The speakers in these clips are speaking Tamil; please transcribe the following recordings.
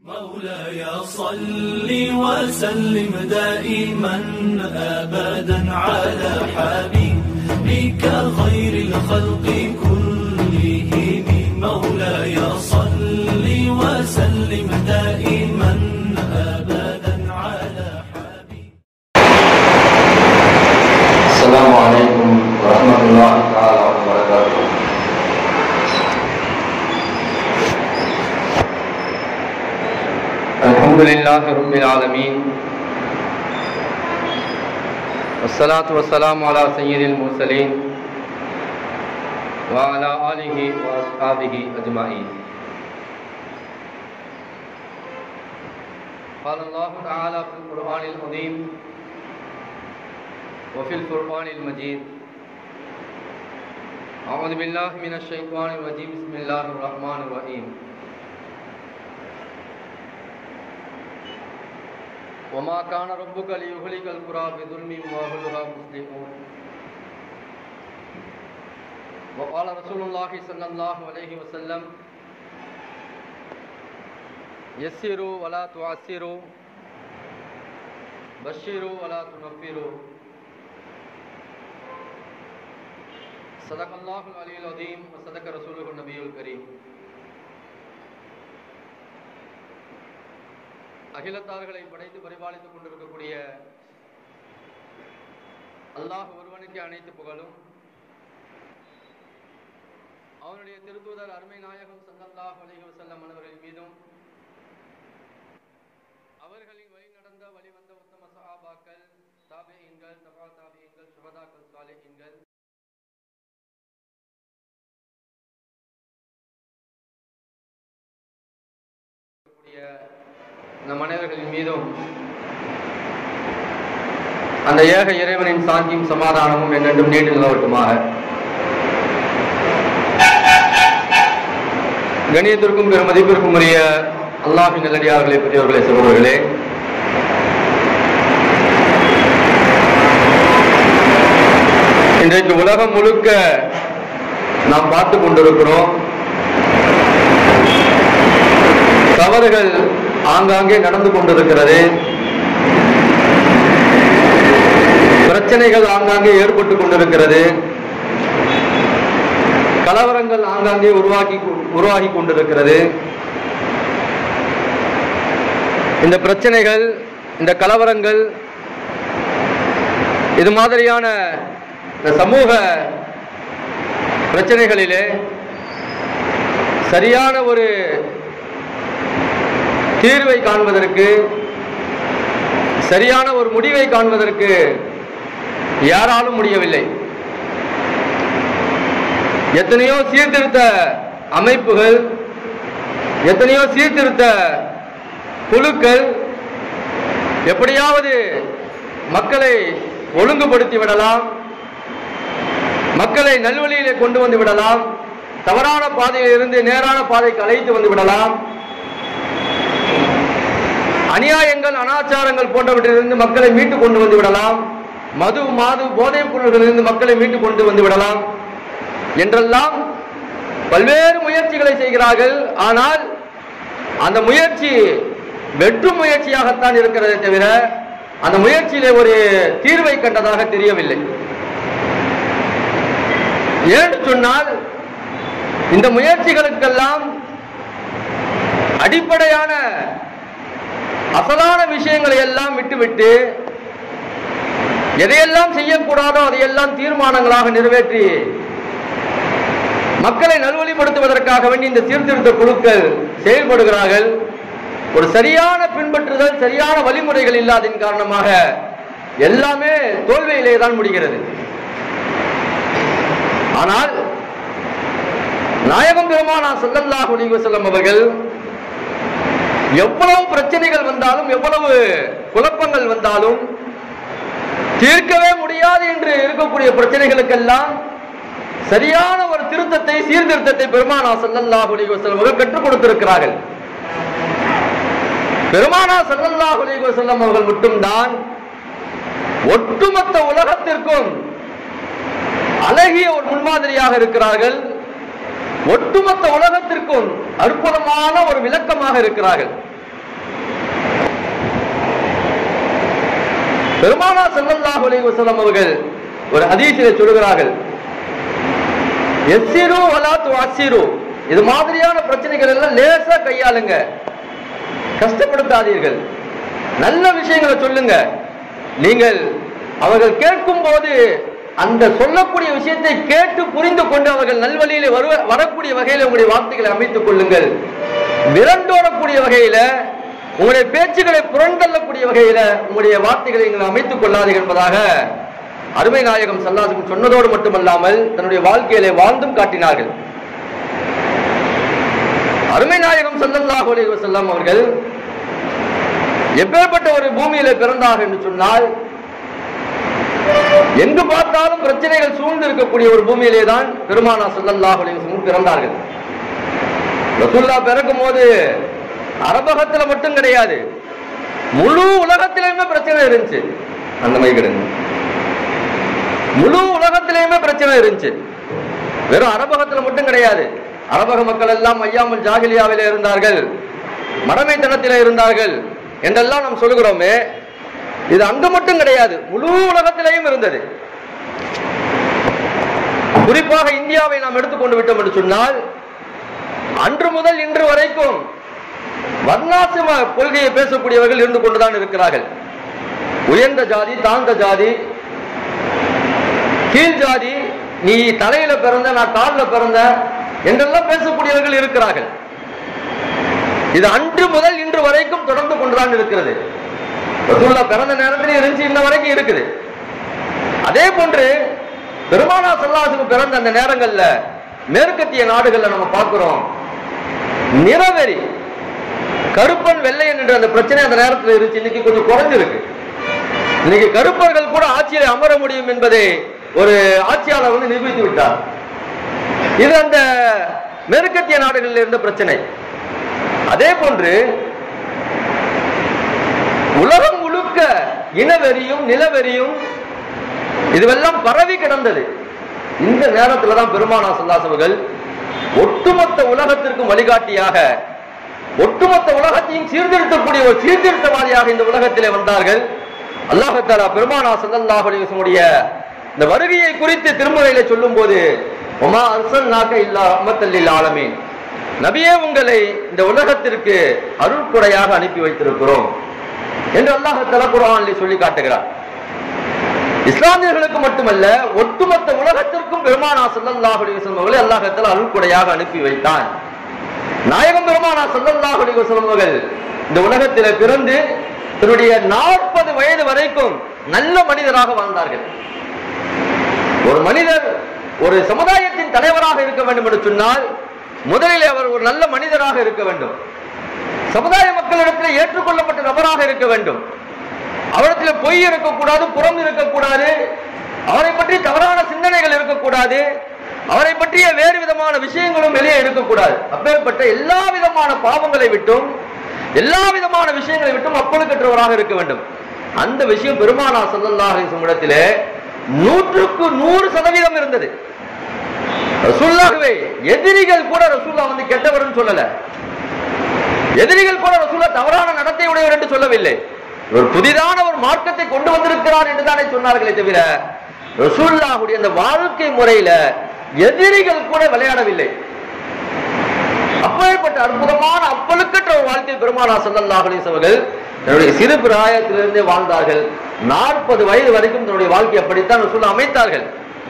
مولاي صل وسلم دائما ابدا على حبيبك خير الخلق كلهم مولاي صل وسلم دائما ابدا على حبيبك السلام عليكم ورحمة الله تعالى وبركاته الحمد لله رب العالمين والصلاة والسلام على سيد المرسلين وعلى آله وأصحابه أجمعين قال الله تعالى في القرآن العظيم وفي الفرقان المجيد أعوذ بالله من الشيطان الرجيم بسم الله الرحمن الرحيم وما كان ربك ليهلك القرى بظلم واهلها مسلمون وقال رسول الله صلى الله عليه وسلم يسروا ولا تعسروا بشروا ولا تنفروا صدق الله العلي العظيم وصدق رسوله النبي الكريم அகிலத்தார்களை படைத்து பரிபாலித்துக் கொண்டிருக்கக்கூடிய அல்லாஹ் ஒருவனுக்கு அனைத்து புகழும் அவனுடைய திருத்தூதர் அருமை நாயகம் சல்லல்லாஹ் அலைஹி வஸல்லம் அவர்கள் மீதும் அவர்களின் வழி நடந்த வழிவந்த உத்தம சஹாபாக்கள் தாபியீன்கள் தபா தாபியீன்கள் சுபதாக்கள் சாலிஹீன்கள் கூடிய நம் அனைவர்களின் மீதும் அந்த ஏக இறைவனின் சாந்தியும் சமாதானமும் என்னென்றும் நீண்டு நிலவட்டுமாக கணியத்திற்கும் பெரும் மதிப்பிற்கும் உரிய அல்லாஹின் நல்லடியார்களை பற்றியவர்களே சகோதரர்களே இன்றைக்கு உலகம் முழுக்க நாம் பார்த்து கொண்டிருக்கிறோம் தவறுகள் ஆங்காங்கே நடந்து கொண்டிருக்கிறது பிரச்சனைகள் ஆங்காங்கே ஏற்பட்டு கொண்டிருக்கிறது கலவரங்கள் ஆங்காங்கே உருவாக்கி உருவாகி கொண்டிருக்கிறது இந்த பிரச்சனைகள் இந்த கலவரங்கள் இது மாதிரியான இந்த சமூக பிரச்சனைகளிலே சரியான ஒரு தீர்வை காண்பதற்கு சரியான ஒரு முடிவை காண்பதற்கு யாராலும் முடியவில்லை எத்தனையோ சீர்திருத்த அமைப்புகள் எத்தனையோ சீர்திருத்த குழுக்கள் எப்படியாவது மக்களை ஒழுங்குபடுத்தி விடலாம் மக்களை நல்வழியிலே கொண்டு வந்து விடலாம் தவறான பாதையிலிருந்து நேரான பாதைக்கு அழைத்து வந்து விடலாம் அநியாயங்கள் அனாச்சாரங்கள் போன்றவற்றிலிருந்து மக்களை மீட்டு கொண்டு வந்து விடலாம் மது மாது போதைப் பொருள்களிலிருந்து மக்களை மீட்டு கொண்டு வந்து விடலாம் என்றெல்லாம் பல்வேறு முயற்சிகளை செய்கிறார்கள் ஆனால் அந்த முயற்சி வெற்றும் முயற்சியாகத்தான் இருக்கிறதே தவிர அந்த முயற்சியிலே ஒரு தீர்வை கண்டதாக தெரியவில்லை ஏன்னு சொன்னால் இந்த முயற்சிகளுக்கெல்லாம் அடிப்படையான அசலான விஷயங்களை எல்லாம் விட்டுவிட்டு எதையெல்லாம் செய்யக்கூடாதோ அதையெல்லாம் தீர்மானங்களாக நிறைவேற்றி மக்களை நல்வழிப்படுத்துவதற்காக வேண்டி இந்த சீர்திருத்த குழுக்கள் செயல்படுகிறார்கள் ஒரு சரியான பின்பற்றுதல் சரியான வழிமுறைகள் இல்லாதன் காரணமாக எல்லாமே தோல்வியிலே தான் முடிகிறது ஆனால் நாயகம் பெருமானா ஸல்லல்லாஹு அலைஹி வஸல்லம் அவர்கள் எவ்வளவு பிரச்சனைகள் வந்தாலும் எவ்வளவு குழப்பங்கள் வந்தாலும் தீர்க்கவே முடியாது என்று இருக்கக்கூடிய பிரச்சனைகளுக்கெல்லாம் சரியான ஒரு திருத்தத்தை சீர்திருத்தத்தை பெருமானா ஸல்லல்லாஹு அலைஹி வஸல்லம் அவர்கள் கற்றுக் கொடுத்திருக்கிறார்கள் பெருமானா ஸல்லல்லாஹு அலைஹி வஸல்லம் அவர்கள் மட்டும்தான் ஒட்டுமொத்த உலகத்திற்கும் அழகிய ஒரு முன்மாதிரியாக இருக்கிறார்கள் ஒட்டுமொத்த உலகத்திற்கும் அற்புதமான ஒரு விளக்கமாக இருக்கிறார்கள் பெருமானா ஸல்லல்லாஹு அலைஹி வஸல்லம் அவர்கள் ஒரு ஹதீஸிலே சொல்கிறார்கள் எஸ்ஸிரு வலா துஅஸ்ஸிரு இது மாதிரியான பிரச்சனைகள் எல்லாம் லேசா கையாளுங்க கஷ்டப்படுத்தாதீர்கள் நல்ல விஷயங்களை சொல்லுங்க நீங்கள் அவர்கள் கேட்கும் போது அந்த சொல்லக்கூடிய விஷயத்தை கேட்டு புரிந்து கொண்டு அவர்கள் நல்வழியிலே வருவ வரக்கூடிய வகையில் உங்களுடைய வார்த்தைகளை அமைத்துக் கொள்ளுங்கள் விரண்டோடக்கூடிய வகையில உங்களுடைய பேச்சுகளை புரண்டல்லக்கூடிய வகையில உங்களுடைய வார்த்தைகளை நீங்கள் அமைத்துக் கொள்ளாதீர்கள் என்பதாக அருமை நாயகம் சல்லாசுக்கு சொன்னதோடு மட்டுமல்லாமல் தன்னுடைய வாழ்க்கையிலே வாழ்ந்தும் காட்டினார்கள் அருமை நாயகம் ஸல்லல்லாஹு அலைஹி வஸல்லம் அவர்கள் எப்பேற்பட்ட ஒரு பூமியில பிறந்தார்கள் என்று சொன்னால் எங்கு பார்த்தாலும் பிரச்சனைகள் சூழ்ந்து இருக்கக்கூடிய ஒரு பூமியிலே தான் பெருமானா ஸல்லல்லாஹு அலைஹி வஸல்லம் பிறந்தார்கள் ரசூல்லா பிறக்கும் போது அரபகத்துல மட்டும் கிடையாது முழு உலகத்திலேயுமே பிரச்சனை இருந்துச்சு அந்த மாதிரி கிடங்கு முழு உலகத்திலேயுமே பிரச்சனை இருந்துச்சு வெறும் அரபகத்துல மட்டும் கிடையாது அரபக மக்கள் எல்லாம் ஐயாமல் ஜாகிலியாவிலே இருந்தார்கள் மடமைத்தனத்திலே இருந்தார்கள் என்றெல்லாம் நாம் சொல்லுகிறோமே இது அங்க மட்டும் கிடையாது முழு உலகத்திலேயும் இருந்தது குறிப்பாக இந்தியாவை நாம் எடுத்துக்கொண்டு விட்டோம் என்று சொன்னால் அன்று முதல் இன்று வரைக்கும் வர்ணாசிரம கொள்கையை பேசக்கூடியவர்கள் இருந்து கொண்டுதான் இருக்கிறார்கள் உயர்ந்த ஜாதி தாழ்ந்த ஜாதி கீழ் ஜாதி நீ தலையில பிறந்த நான் கால்ல பிறந்த என்றெல்லாம் பேசக்கூடியவர்கள் இருக்கிறார்கள் இது அன்று முதல் இன்று வரைக்கும் தொடர்ந்து கொண்டுதான் இருக்கிறது ரசூல்லா பிறந்த நேரத்திலே இருந்துச்சு இன்ன வரைக்கும் இருக்குது அதே போன்று பெருமானா சல்லாசுக்கு பிறந்த அந்த நேரங்கள்ல மேற்கத்திய நாடுகள்ல நம்ம பார்க்கிறோம் நிறவெறி கருப்பன் வெள்ளையன் என்ற அந்த பிரச்சனை அந்த நேரத்தில் இருந்துச்சு இன்னைக்கு கொஞ்சம் குறைஞ்சிருக்கு இன்னைக்கு கருப்பர்கள் கூட ஆட்சியில அமர முடியும் என்பதை ஒரு ஆட்சியாளர் வந்து நிரூபித்து விட்டார் இது அந்த மேற்கத்திய நாடுகளில் இருந்த பிரச்சனை அதே போன்று உலகம் முழுக்க இனவெறியும் நிலவெறியும் இதுவெல்லாம் பரவி கிடந்தது இந்த நேரத்துல தான் பெருமானா சல்லாசவர்கள் ஒட்டுமொத்த உலகத்திற்கும் வழிகாட்டியாக ஒட்டுமொத்த உலகத்தையும் சீர்திருத்தக்கூடிய ஒரு சீர்திருத்தவாதியாக இந்த உலகத்திலே வந்தார்கள் அல்லாஹாலா பெருமானா சல்லல்லாஹு அலைஹி வஸல்லுடைய இந்த வருகையை குறித்து திருமுறையில சொல்லும் போது ஒமா அர்சல்நாக இல்லா ரஹ்மத்தல்லில் ஆலமீன் நபியே உங்களை இந்த உலகத்திற்கு அருள்குறையாக அனுப்பி வைத்திருக்கிறோம் என்று அல்லாஹாலா குர்ஆனிலே சொல்லி காட்டுகிறார் இஸ்லாமியர்களுக்கு மட்டுமல்ல ஒட்டுமொத்த உலகத்திற்கும் பெருமானா ஸல்லல்லாஹு அலைஹி வஸல்லம் அவர்களை அல்லாஹ் அருள்குடையாக அனுப்பி வைத்தான் நாயகம் பெருமானா ஸல்லல்லாஹு அலைஹி வஸல்லம் அவர்கள் இந்த உலகத்திலே பிறந்து தன்னுடைய நாற்பது வயது வரைக்கும் நல்ல மனிதராக வாழ்ந்தார்கள் ஒரு மனிதர் ஒரு சமுதாயத்தின் தலைவராக இருக்க வேண்டும் என்று சொன்னால் முதலில் அவர் ஒரு நல்ல மனிதராக இருக்க வேண்டும் சமுதாய மக்களிடத்தில் ஏற்றுக்கொள்ளப்பட்ட நபராக இருக்க வேண்டும் அவரிடத்தில் பொய் இருக்கக்கூடாது புறம் இருக்கக்கூடாது அவரை பற்றி தவறான சிந்தனைகள் இருக்கக்கூடாது அவரை பற்றிய வேறு விதமான விஷயங்களும் வெளியே இருக்கக்கூடாது அப்பேற்பட்ட எல்லா விதமான பாவங்களை விட்டும் எல்லா விதமான விஷயங்களை விட்டும் அப்பழுக்கற்றவராக இருக்க வேண்டும் அந்த விஷயம் பெருமானா ஸல்லல்லாஹு அலைஹி வஸல்லம் இடத்திலே நூற்றுக்கு நூறு சதவீதம் இருந்தது ரசூல்லாகவே எதிரிகள் கூட ரசூல்லா வந்து கெட்டவர்னு சொல்லல எதிரிகள் கூட ரசூல்லா தவறான நடத்தை உடையவர் என்று சொல்லவில்லை ஒரு புதிதான ஒரு மார்க்கத்தை கொண்டு வந்திருக்கிறார் என்று தானே சொன்னார்களே தவிர ரசூல்லாவுடைய அந்த வாழ்க்கை முறையில எதிரிகள் கூட விளையாடவில்லை அப்பேற்பட்ட அற்புதமான அப்பழுக்கற்ற ஒரு வாழ்க்கை பெருமானா ஸல்லல்லாஹு அலைஹி வஸல்லம் அவர்கள் தன்னுடைய சிறு பிராயத்திலிருந்தே வாழ்ந்தார்கள் நாற்பது வயது வரைக்கும் தன்னுடைய வாழ்க்கை அப்படித்தான் ரசூல்லா அமைத்தார்கள்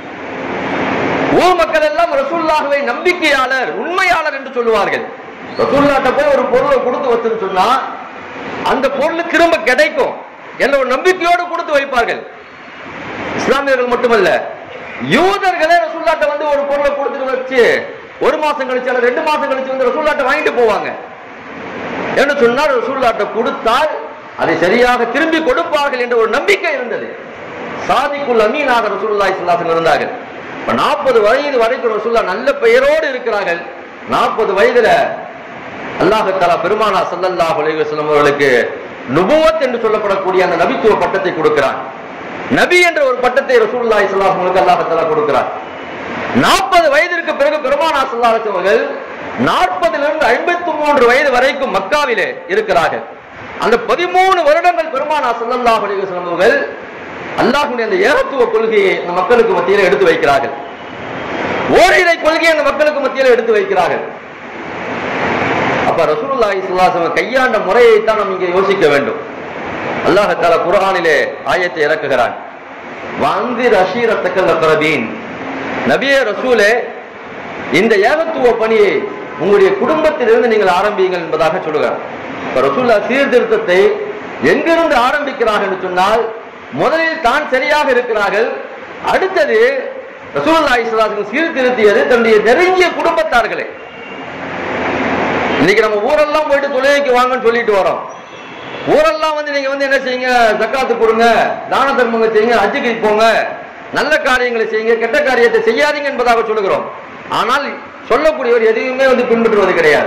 ஊர் மக்கள் எல்லாம் ரசூல்லாகவே நம்பிக்கையாளர் உண்மையாளர் என்று சொல்லுவார்கள் ரசூல்லாட்ட போய் ஒரு பொருளை கொடுத்து வச்சுன்னு சொன்னா அந்த பொருள் திரும்ப கிடைக்கும் என்ற ஒரு நம்பிக்கையோடு கொடுத்து வைப்பார்கள் இஸ்லாமியர்கள் மட்டுமல்ல யூதர்களே ரசூல்லாட்ட வந்து ஒரு பொருளை கொடுத்துட்டு வச்சு ஒரு மாசம் கழிச்சு அல்லது ரெண்டு மாசம் கழிச்சு வந்து ரசூல்லாட்ட வாங்கிட்டு போவாங்க என்று சொன்னால் ரசூல்லாட்ட கொடுத்தால் அதை சரியாக திரும்பி கொடுப்பார்கள் என்ற ஒரு நம்பிக்கை இருந்தது சாதிக்குள் அமீனாக ரசூலுல்லாஹி ஸல்லல்லாஹு அலைஹி வஸல்லம் இருந்தார்கள் இப்ப நாற்பது வயது வரைக்கும் ரசூல்லா நல்ல பெயரோடு இருக்கிறார்கள் நாற்பது வயதுல அல்லாஹாலா பெருமானா ஸல்லல்லாஹு அலைஹி வஸல்லம் அவர்களுக்கு நுபுவத் என்று சொல்லப்படக்கூடிய அந்த நபித்துவ பட்டத்தை கொடுக்கிறான் நபி என்ற ஒரு பட்டத்தை ரசூலுல்லாஹி ஸல்லல்லாஹு அலைஹி வஸல்லம் அல்லாஹாலா கொடுக்கிறார் நாற்பது வயதிற்கு பிறகு பெருமானா ஸல்லல்லாஹு அலைஹி அவர்கள் நாற்பதிலிருந்து ஐம்பத்தி மூன்று வயது வரைக்கும் மக்காவிலே இருக்கிறார்கள் அந்த பதிமூணு வருடங்கள் பெருமானா ஸல்லல்லாஹு அலைஹி வஸல்லம் அவர்கள் அல்லாஹ்வுடைய அந்த ஏகத்துவ கொள்கையை அந்த மக்களுக்கு மத்தியில் எடுத்து வைக்கிறார்கள் ஓரிரை கொள்கையை அந்த மக்களுக்கு மத்தியில் எடுத்து வைக்கிறார்கள் அப்ப ரசூலுல்லாஹி ஸல்லல்லாஹு அலைஹி வஸல்லம் கையாண்ட முறையை தான் நாம் இங்கே யோசிக்க வேண்டும் அல்லாஹ் தஆலா குர்ஆனிலே ஆயத்தை இறக்குகிறான் வாந்திர் அஷீரத்தக்கல் அக்ரபீன் நபியே ரசூலே இந்த ஏகத்துவ பணியை உங்களுடைய குடும்பத்திலிருந்து நீங்கள் ஆரம்பியுங்கள் என்பதாக சொல்லுகிறார் இப்ப ரசூல்லா சீர்திருத்தத்தை எங்கிருந்து ஆரம்பிக்கிறார்கள் என்று சொன்னால் முதலில் தான் சரியாக இருக்கிறார்கள் அடுத்தது ரசூல்லா இஸ்லாத்துக்கு சீர்திருத்தியது தன்னுடைய நெருங்கிய குடும்பத்தார்களே இன்னைக்கு நம்ம ஊரெல்லாம் போயிட்டு தொழுகைக்கு வாங்கன்னு சொல்லிட்டு வரோம் ஊரெல்லாம் வந்து நீங்க வந்து என்ன செய்யுங்க ஜக்காத்து கொடுங்க தான தர்மங்க செய்யுங்க ஹஜ்ஜுக்கு போங்க நல்ல காரியங்களை செய்யுங்க கெட்ட காரியத்தை செய்யாதீங்க என்பதாக சொல்லுகிறோம் ஆனால் சொல்லக்கூடியவர் எதையுமே வந்து பின்பற்றுவது கிடையாது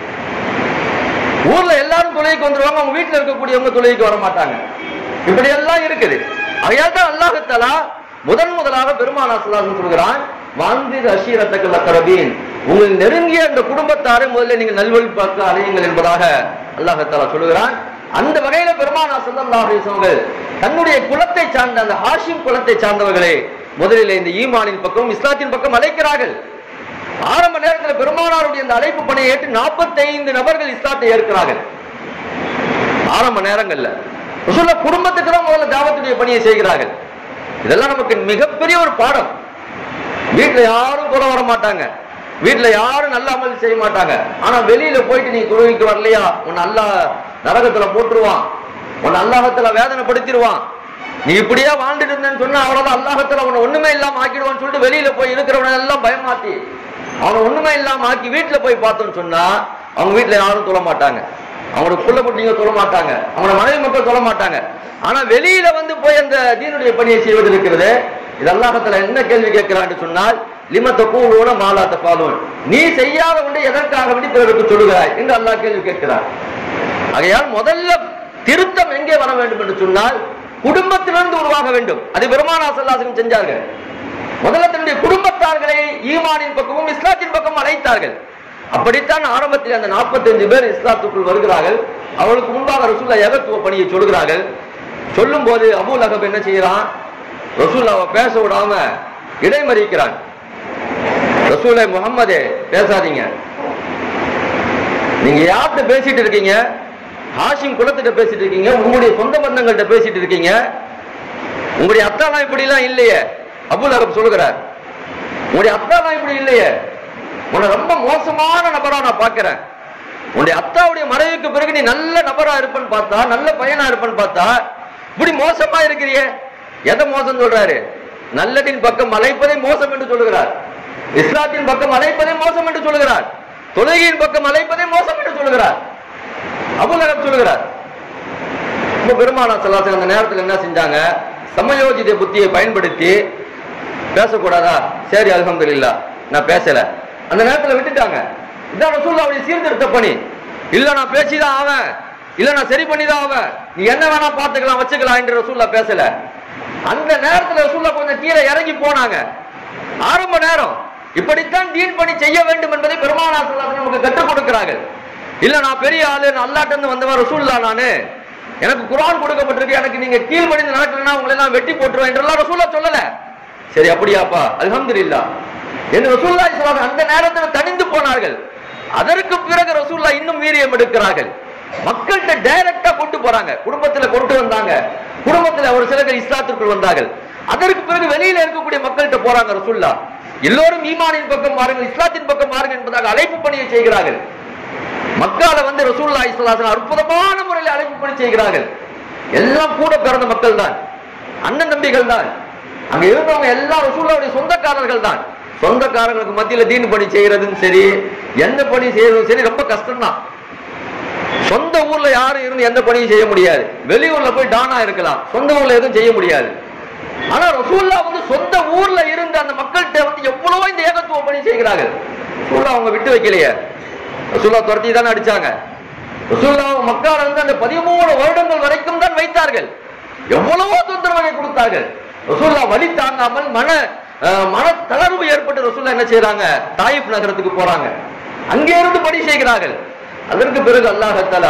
ஊர்ல எல்லாரும் தொழுகைக்கு வந்துருவாங்க அவங்க வீட்டுல இருக்கக்கூடியவங்க தொழுகைக்கு வர மாட்டாங்க இப்படி எல்லாம் இருக்குது அதையால் தான் அல்லாஹத்தாலா முதன் முதலாக பெருமானா சொல்லாசன் சொல்கிறான் வாந்திர் அஷீரத்தக்கல் அக்கரபீன் உங்கள் நெருங்கிய அந்த குடும்பத்தாரை முதல்ல நீங்கள் நல்வழி பார்க்க அலையுங்கள் என்பதாக அல்லாஹத்தாலா சொல்லுகிறான் அந்த வகையில பெருமானா ஸல்லல்லாஹு அலைஹி வஸல்லம் தன்னுடைய குலத்தை சார்ந்த அந்த ஹாஷிம் குலத்தை சார்ந்தவர்களே முதலில் இந்த ஈமானின் பக்கம் இஸ்லாத்தின் பக்கம் அழைக்கிறார்கள் ஆரம்ப நேரத்தில் பெருமானாருடைய இந்த அழைப்பு பணியை ஏற்று 45 நபர்கள் இஸ்லாத்தை ஏற்கிறார்கள் ஆரம்ப நேரங்கள்ல ரசூலுல்லா குடும்பத்துக்கு தான் முதல்ல தாவத்துடைய பணியை செய்கிறார்கள் இதெல்லாம் நமக்கு மிகப்பெரிய ஒரு பாடம் வீட்டுல யாரும் குறை வர மாட்டாங்க வீட்டுல யாரும் நல்ல அமல் செய்ய மாட்டாங்க ஆனா வெளியில போயிட்டு நீ தொழுகைக்கு வரலையா உன்னை அல்லாஹ் நரகத்துல போட்டுருவான் உன்னை அல்லாஹத்துல வேதனைப்படுத்திடுவான் நீ இப்படியே வாழ்ந்துட்டு இருந்தேன்னு சொன்னா அவ்வளவுதான் அல்லாஹத்துல உன்னை ஒண்ணுமே இல்லாம ஆக்கிடுவான்னு சொல்லிட்டு வெளியில போய் இருக்கிறவனை எல்லாம் பயமாத்தி அவனை ஒண்ணுமே இல்லாம ஆக்கி வீட்டுல போய் பார்த்தோம்னு சொன்னா அவங்க வீட்டுல யாரும் தொழ மாட்டாங்க அவங்களோட புள்ள குட்டிங்க தொழ மாட்டாங்க அவங்களோட மனைவி மக்கள் தொழ மாட்டாங்க ஆனா வெளியில வந்து போய் அந்த தீனுடைய பணியை செய்வது இருக்கிறது இது அல்லாஹத்துல என்ன கேள்வி கேட்கிறான்னு சொன்னால் லிமத்த கூலோன மாலாத்த பாலோன் நீ செய்யாத ஒன்றை எதற்காக வேண்டி பிறருக்கு சொல்லுகிறாய் என்று அல்லாஹ் கேள்வி கேட்கிறார் ஆகையால் முதல்ல திருத்தம் எங்கே வர வேண்டும் என்று சொன்னால் குடும்பத்திலிருந்து உருவாக வேண்டும் அது பெருமானா சல்லாசனம் செஞ்சார்கள் முதல்ல தன்னுடைய குடும்பத்தார்களை ஈமானின் பக்கமும் இஸ்லாத்தின் பக்கம் அழைத்தார்கள் அப்படித்தான் ஆரம்பத்தில் அந்த 45 பேர் இஸ்லாத்துக்குள் வருகிறார்கள் அவளுக்கு முன்பாக ரசூல்லா ஏகத்துவ பணியை சொல்கிறார்கள் சொல்லும் போது அபூ லஹப் என்ன செய்யறான் ரசூல்லாவை பேச விடாம இடைமறிக்கிறான் ரசூலை முகம்மதே பேசாதீங்க நீங்க யார்கிட்ட பேசிட்டு இருக்கீங்க ஹாஷிம் குலத்திட்ட பேசிட்டு இருக்கீங்க உங்களுடைய சொந்த பந்தங்கள்ட்ட பேசிட்டு இருக்கீங்க உங்களுடைய அத்தாலாம் இப்படி எல்லாம் இல்லையே அபுல் அரப் சொல்லுகிறார் உங்களுடைய அத்தாலாம் இப்படி இல்லையே உன்னை ரொம்ப மோசமான நபரா நான் பார்க்கிறேன் உன்னுடைய அத்தாவுடைய மறைவுக்கு பிறகு நீ நல்ல நபரா இருப்பேன்னு பார்த்தா நல்ல பையனா இருப்பேன்னு பார்த்தா இப்படி மோசமா இருக்கிறியே எதை மோசம் சொல்றாரு நல்லதின் பக்கம் அழைப்பதை மோசம் என்று சொல்லுகிறார் இஸ்லாத்தின் பக்கம் அழைப்பதை மோசம் என்று சொல்லுகிறார் தொழுகையின் பக்கம் அழைப்பதை மோசம் என்று சொல்லுகிறார் அபுலகம் சொல்லுகிறார் இப்ப பெருமானா சல்லாசன் அந்த நேரத்தில் என்ன செஞ்சாங்க சமயோஜித புத்தியை பயன்படுத்தி பேசக்கூடாதா சரி அல்ஹம்துலில்லா நான் பேசல அந்த நேரத்துல விட்டுட்டாங்க இதான் ரசூல்லாவுடைய சீர்திருத்த பணி இல்ல நான் பேசிதான் ஆவேன் இல்ல நான் சரி பண்ணிதான் ஆவேன் நீ என்ன வேணா பாத்துக்கலாம் வச்சுக்கலாம் என்று ரசூல்லா பேசல அந்த நேரத்துல ரசூல்லா கொஞ்சம் கீழே இறங்கி போனாங்க ஆரம்ப நேரம் இப்படித்தான் தீன் பணி செய்ய வேண்டும் என்பதை பெருமானா ஸல்லல்லாஹு நமக்கு கற்றுக் கொடுக்கிறார்கள் இல்ல நான் பெரிய ஆளு நான் அல்லாட்ட இருந்து வந்தவன் ரசூல்லா நானு எனக்கு குர்ஆன் கொடுக்கப்பட்டிருக்கு எனக்கு நீங்க கீழ்ப்படிந்து நடக்கலன்னா உங்களை எல்லாம் வெட்டி போட்டுருவேன் என்றெல்லாம் ரசூல்லா சொல்லல சரி அப்படியாப்பா அல்ஹம்துலில்லாஹ் என்று ரசூல்லா ஸல்லல்லாஹு அந்த நேரத்தில் தணிந்து போனார்கள் அதற்கு பிறகு ரசூல்லா இன்னும் வீரியம் எடுக்கிறார்கள் மக்கள்கிட்ட டைரக்டா கொண்டு போறாங்க குடும்பத்துல கொண்டு வந்தாங்க குடும்பத்துல ஒரு சிலர்கள் இஸ்லாத்திற்குள் வந்தார்கள் அதற்கு பிறகு வெளியில இருக்கக்கூடிய மக்கள்கிட்ட போறாங்க ரசூல்லா எல்லோரும் ஈமானின் பக்கம் மாறுங்கள் இஸ்லாத்தின் பக்கம் மாறுங்கள் என்பதாக அழைப்பு பணியை செய்கிறார்கள் மக்கால வந்து ரசூல்லா இஸ்லாசன் அற்புதமான முறையில் அழைப்பு பணி செய்கிறார்கள் எல்லாம் கூட பிறந்த மக்கள் தான் அண்ணன் தம்பிகள் தான் அங்க இருந்தவங்க எல்லாம் ரசூல்லாவுடைய சொந்தக்காரர்கள் தான் சொந்தக்காரங்களுக்கு மத்தியில தீன் பணி செய்யறதும் சரி எந்த பணி செய்யறதும் சரி ரொம்ப கஷ்டம் தான் சொந்த ஊர்ல யாரும் இருந்து எந்த பணியும் செய்ய முடியாது வெளியூர்ல போய் டானா இருக்கலாம் சொந்த ஊர்ல எதுவும் செய்ய முடியாது ஆனா ரசூல்லா வந்து சொந்த ஊர்ல இருந்து அந்த மக்கள்கிட்ட வந்து எவ்வளவோ இந்த ஏகத்துவ பணி செய்கிறார்கள் ரசூல்லா அவங்க விட்டு வைக்கலையே ரசூல்லா துரத்தி தானே அடிச்சாங்க ரசூல்லா மக்கால இருந்து அந்த பதிமூணு வருடங்கள் வரைக்கும் தான் வைத்தார்கள் எவ்வளவோ தொந்தரவுகளை கொடுத்தார்கள் ரசூல்லா வழி தாங்காமல் மன அஹ், மன தளர்வு ஏற்பட்டு ரசூல்லா என்ன செய்யறாங்க தாயிப் நகரத்துக்கு போறாங்க அங்கே இருந்து பணி செய்கிறார்கள் அதற்கு பிறகு அல்லாஹ் தஆலா